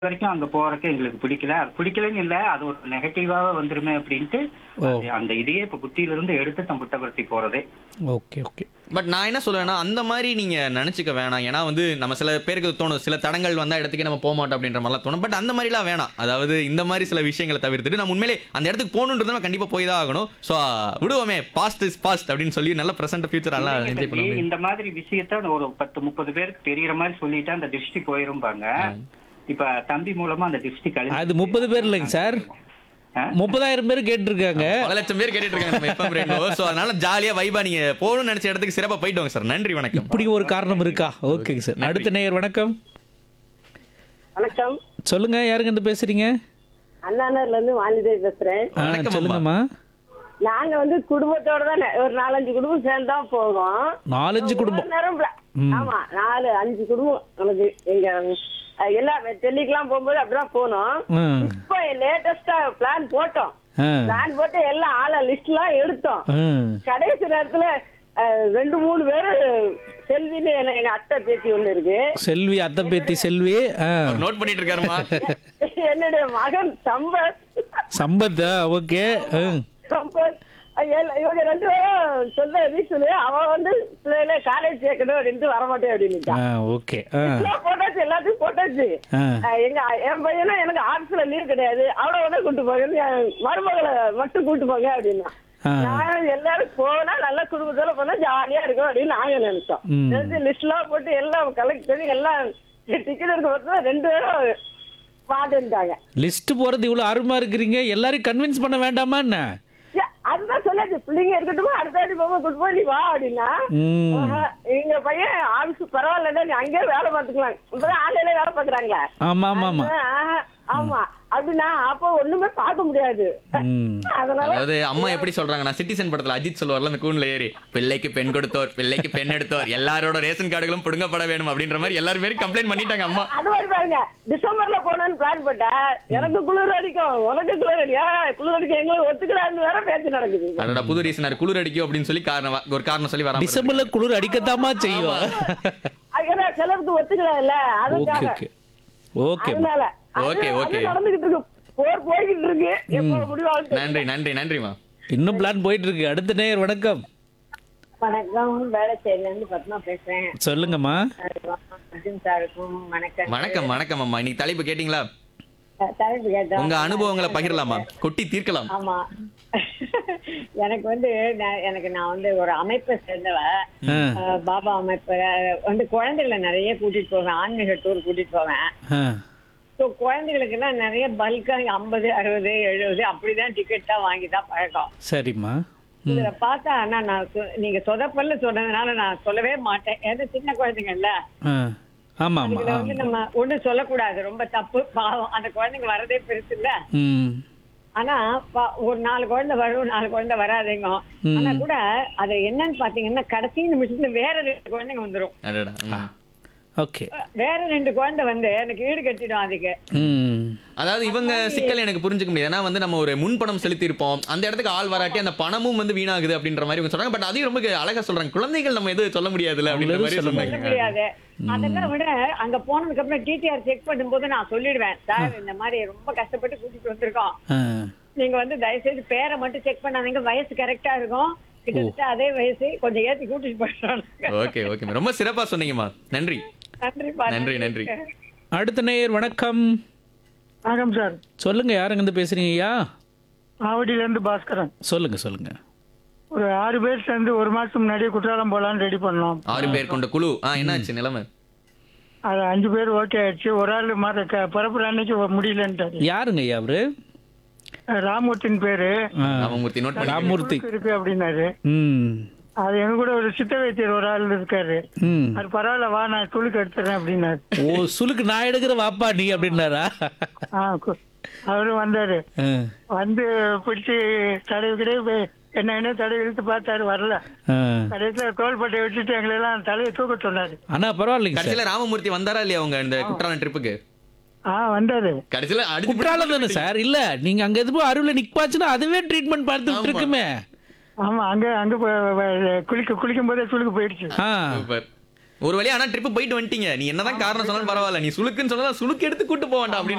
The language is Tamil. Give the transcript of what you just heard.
வரைக்கும் அங்க போறதுக்கு எங்களுக்கு பிடிக்கல அது பிடிக்கலன்னு இல்ல அது ஒரு நெகட்டிவாவே வந்துருமே அப்படின்ட்டு ஓ. அது அந்த இதையே இப்ப புத்தியில இருந்து எடுத்து தம் புட்டபர்த்தி போறதே ஓகே ஓகே பட் நான் என்ன சொல்லுவேன்னா அந்த மாதிரி நீங்க நினைச்சுக்க வேணாம் ஏன்னா வந்து நம்ம சில பேருக்கு தோணும் சில தடங்கள் வந்தா இடத்துக்கு நம்ம போக மாட்டோம் அப்படின்ற மாதிரிலாம் தோணும் பட் அந்த மாதிரிலாம் வேணாம் அதாவது இந்த மாதிரி சில விஷயங்களை தவிர்த்துட்டு நம்ம உண்மையிலே அந்த இடத்துக்கு போகணுன்றது நம்ம கண்டிப்பா போய் தான் ஆகணும் ஸோ விடுவோமே பாஸ்ட் இஸ் பாஸ்ட் அப்படின்னு சொல்லி நல்ல பிரசன்ட் ஃபியூச்சர் எல்லாம் இல்லைங்க என்ஜாய் தம்பி, பண்ணுவோம் இந்த மாதிரி விஷயத்த ஒரு பத்து முப்பது பேருக்கு தெரியற மாதிரி சொல்லிட்டா அந்த திருஷ்டி போயிரும்பாங்க இப்ப தம்பி மூலமா அந்த திருஷ்டி கழிஞ்சு அது முப்பது பேர் இல்லைங்க சார் ஆ? முப்பதாயிரம் பேர் கேட்டிருக்காங்க பல லட்சம் பேர் கேட்டுட்டு இருக்காங்க நம்ம FM radio. So, அதனால ஜாலியா வைபா நீங்க போகணும்னு நினைச்ச இடத்துக்கு சிறப்பா போயிட்டு வாங்க சார் நன்றி வணக்கம் இப்படி ஒரு காரணம் இருக்கா ஓகேங்க சார் அடுத்த நேயர் வணக்கம் வணக்கம் சொல்லுங்க யாருங்க இருந்து பேசுறீங்க அண்ணாநகர்ல இருந்து வாலிதேவி பேசுறேன் ஆ, வணக்கம் சொல்லுங்கம்மா நாங்க வந்து குடும்பத்தோட தான் ஒரு நாலஞ்சு குடும்பம் சேர்ந்து தான் போவோம் நாலஞ்சு குடும்பம் ஒரு நேரம் pla- ஆமா நாலு அஞ்சு குடும்பம் நமக்கு எங்க அஹ், எல்லா டெல்லிக்கெல்லாம் போகும்போது அப்படிதான் போனோம் ம், இப்போ லேட்டஸ்டா பிளான் போட்டோம் ஆ, பிளான் போட்டு எல்லாம் ஆள லிஸ்ட் எல்லாம் எடுத்தோம் ம். கடைசி நேரத்துல அஹ், ரெண்டு மூணு பேரு செல்வின்னு என்ன- எங்க அத்தை பேத்தி ஒண்ணு இருக்கு செல்வி அத்தை பேத்தி செல்வி ஆ, நோட் பண்ணிட்டு இருக்காருமா என்னுடைய மகன் சம்பத் சம்பத் ஓகே ம், சம்பத் எல்லாம் இவங்க ரெண்டு பேரும் சொல்ல ரீசனு அவன் வந்து பிள்ளைல காலேஜ் சேர்க்கணும் அப்படின்ட்டு வரமாட்டேன் அப்படின்னுட்டான் ஆ ஓகே ஆ எல்லாம் போட்டாச்சு எல்லாத்தையும் போட்டாச்சு ஆ அஹ் எங்க என் பையனும் எனக்கு ஆஃபீஸ்ல லீவ் கிடையாது அவளை உடனே கூட்டு போங்க என் மருமகளை மட்டும் கூட்டு போங்க அப்படின்னா ஆ. நான் எல்லாரும் போனா நல்ல குடும்பத்தோட போனா ஜாலியா இருக்கும் அப்படின்னு நாங்க நினைச்சோம் ம். நினைச்சு லிஸ்ட் எல்லாம் போட்டு எல்லாம் கலெக்ட் பண்ணி எல்லாம் டிக்கெட் எடுக்க பார்த்தா ரெண்டு பேரும் பாட்டுட்டாங்க லிஸ்ட் போறது இவ்வளவு ஆர்வமா இருக்கிறீங்க எல்லாரையும் கன்வின்ஸ் பண்ண வேண்டாமா என்ன ஏ, அதுதான் சொல்லாச்சு பிள்ளைங்க இருக்கட்டும் அடுத்த வாட்டி போகும்போது கூட்டு போய் நீ வா அப்படின்னா ம். ஆஹா, எங்க பையன் ஆபீஸ் பரவாயில்லடா நீ அங்கேயே வேலை பார்த்துக்கலாம் இப்பதான் ஆன்லைன்ல வேலை பார்க்கறாங்களா ஆமா ஆமா ஆமா ஆஹா, ஆமா அப்படின்னா அப்போ ஒண்ணுமே பார்க்க முடியாது ம் அதனால அதாவது அம்மா எப்படி சொல்றாங்க நான் சிட்டிசன் படத்துல அஜித் சொல்லுவார்ல அந்த கூண்ல ஏறி பிள்ளைக்கு பெண் கொடுத்தோர் பிள்ளைக்கு பெண் எடுத்தோர் எல்லாரோட ரேஷன் கார்டுகளும் புடுங்கப்பட வேணும் அப்படின்ற மாதிரி எல்லாரும் பேரும் கம்ப்ளைண்ட் பண்ணிட்டாங்க அம்மா அது மாதிரி பாருங்க டிசம்பர்ல போனோம்னு பிளான் போட்டா எனக்கு குளிர் அடிக்கும் உனக்கு குளிர் அடிக்கும் ஏன் குளிர் அடிக்கும் எங்களுக்கு ஒத்துக்கிறான்னு வேற பேச்சு நடக்குது அதோட புது ரீசன் குளிர் அடிக்கும் அப்படின்னு சொல்லி காரணம் ஒரு காரணம் சொல்லி வராம டிசம்பர்ல குளிர் அடிக்கத்தாமா செய்யும் அது ஏன்னா சிலருக்கு ஒத்துக்கிறாங்கல்ல ஓகே அதுக்காக ஓகே ஓகே அதனால ஓகே, அது- ஓகே. அது நடந்துகிட்டு இருக்கு போர் போய்கிட்டு இருக்கு எப்போ முடிவாங்க நன்றி நன்றி நன்றிமா இன்னும் பிளான் போயிட்டு இருக்கு அடுத்த நேயர் வணக்கம் வணக்கம் வேளச்சேரில இருந்து பத்மா பேசுறேன் சொல்லுங்கம்மா அர்ஜுன் சாருக்கும் வணக்கம் வணக்கம் வணக்கம் அம்மா இன்னைக்கு தலைப்பு கேட்டீங்களா அஹ் தலைப்பு கேட்டோம் உங்க அனுபவங்களை பகிரலாமா கொட்டி தீர்க்கலாம் ஆமா எனக்கு வந்து நான்- எனக்கு நான் வந்து ஒரு அமைப்பை சேர்ந்தவ ஆ, அஹ் பாபா அமைப்பு அஹ் வந்து குழந்தைகளை நிறைய கூட்டிட்டு போவேன் ஆன்மீக டூர் கூட்டிட்டு போவேன் ஆ, ஸோ குழந்தைகளுக்குலாம் நிறைய பல்கா ஐம்பது அறுபது எழுபது அப்படிதான் டிக்கெட் தான் வாங்கி தான் பழக்கம் சரிம்மா ம், இதுல பார்த்தா ஆனா நான் சொ- நீங்க சொதப்பல்ல சொன்னதுனால நான் சொல்லவே மாட்டேன் ஏன்னா சின்ன குழந்தைங்கல்ல ஆ, ஆமா ஆமா இதுல வந்து ஆமா நம்ம ஒண்ணும் சொல்லக்கூடாது ரொம்ப தப்பு பாவம் அந்த குழந்தைங்க வரதே பெருசு இல்ல ம் ஆனா பா- ஒரு நாலு குழந்தை வரும் நாலு குழந்தை வராதுங்க ம். ஆனா கூட அது என்னன்னு பாத்தீங்கன்னா கடைசி நிமிஷத்துல வேற ரெண்டு குழந்தைங்க வந்துரும் அடடா ம். ஓகே வேற ரெண்டு குழந்தை வந்து எனக்கு ஈடு கட்டிடும் அதுக்கு ம் அதாவது இவங்க சிக்கல் எனக்கு புரிஞ்சுக்க முடியாது ஏன்னா வந்து நம்ம ஒரு முன்பணம் செலுத்தி இருப்போம் அந்த இடத்துக்கு ஆள் வராட்டி அந்த பணமும் வந்து வீணாகுது அப்படின்ற மாதிரி இவங்க சொல்றாங்க பட் அதையும் ரொம்ப அழகா சொல்றாங்க குழந்தைகள் நம்ம எதுவும் சொல்ல முடியாதுல்ல அப்படின்ற அவங்களே மாதிரி சொல்ல சொல்ல சொன்னாங்க முடியாது அதெல்லாம் விட அங்க போனதுக்கு அப்புறம் டிடிஆர் செக் பண்ணும்போது நான் சொல்லிடுவேன் சார் இந்த மாதிரி ரொம்ப கஷ்டப்பட்டு கூட்டிட்டு வந்திருக்கோம் ஆ நீங்க வந்து தயவு செய்து பேரை மட்டும் செக் பண்ணாதீங்க வயசு கரெக்டா இருக்கும் கிட்டத்தட்ட அதே வயசு கொஞ்சம் ஏத்தி கூட்டிட்டு போயிடுறாங்க ஓகே ஓகே ரொம்ப சிறப்பா சொன்னீங்கம்மா நன்றி நன்றிப்பா நன்றி நன்றி அடுத்த நேயர் வணக்கம் வணக்கம் சார் சொல்லுங்க யாருங்க இருந்து பேசுறீங்க ஐயா ஆவடியில இருந்து பாஸ்கரன் சொல்லுங்க சொல்லுங்க ஒரு ஆறு பேர் சேர்ந்து ஒரு மாசம் முன்னாடியே குற்றாலம் போலான்னு ரெடி பண்ணோம் ஆறு பேர் கொண்ட குழு ஆ என்னாச்சு நிலைமை அது அஞ்சு பேர் ஓகே ஆயிடுச்சு ஒரு ஆள் மாதிரி பரப்புற அன்னைக்கு முடியலன்ட்டாரு யாருங்க ஐயா அவரு ராமூர்த்தின் பேரு ஆ, ராமமூர்த்தி நோட் பண்ணி ராமூர்த்தி இருக்கு அப்படின்னாரு ம் அது எங்க கூட ஒரு சித்த வைத்தியர் ஒரு ஆள் இருக்காரு ம் அது பரவாயில்ல வா நான் துளுக்கு எடுத்துறேன் அப்படின்னாரு ஓ சுலுக்கு நான் எடுக்கிற வாப்பா நீ அப்படின்னாரா ஆ கு- அவரும் வந்தாரு ஆ, வந்து பிடிச்சி தடவி கிடையாது என்ன என்ன தடவி இழுத்து பார்த்தாரு வரல ஆ. கடைசியில தோள்பட்டை வச்சுட்டு எங்களை எல்லாம் தலையை தூக்க சொன்னாரு ஆனா பரவாயில்லைங்க சார் கடைசியில ராமமூர்த்தி வந்தாரா இல்லையா அவங்க இந்த குற்றாலம் ட்ரிப்புக்கு ஆ வந்தாரு கடைசியில அடிச்சு குற்றாலம் தானே சார் இல்ல நீங்க அங்க எதுவும் அருள்ல நிப்பாச்சுன்னா அதுவே ட்ரீட்மெண்ட் பார்த்துட்டு இருக்குமே ஆமா அங்க அங்க போ- வ- குளிக்க குளிக்கும் போதே சுளுக்கு போயிடுச்சு ஆ சூப்பர் ஒரு வழியா ஆனா ட்ரிப் போயிட்டு வந்துட்டீங்க நீ என்னதான் காரணம் சொன்னாலும் பரவாயில்ல நீ சுளுக்குன்னு சொன்னா சுளுக்கு எடுத்து கூட்டு போக வேண்டாம் அப்படின்னு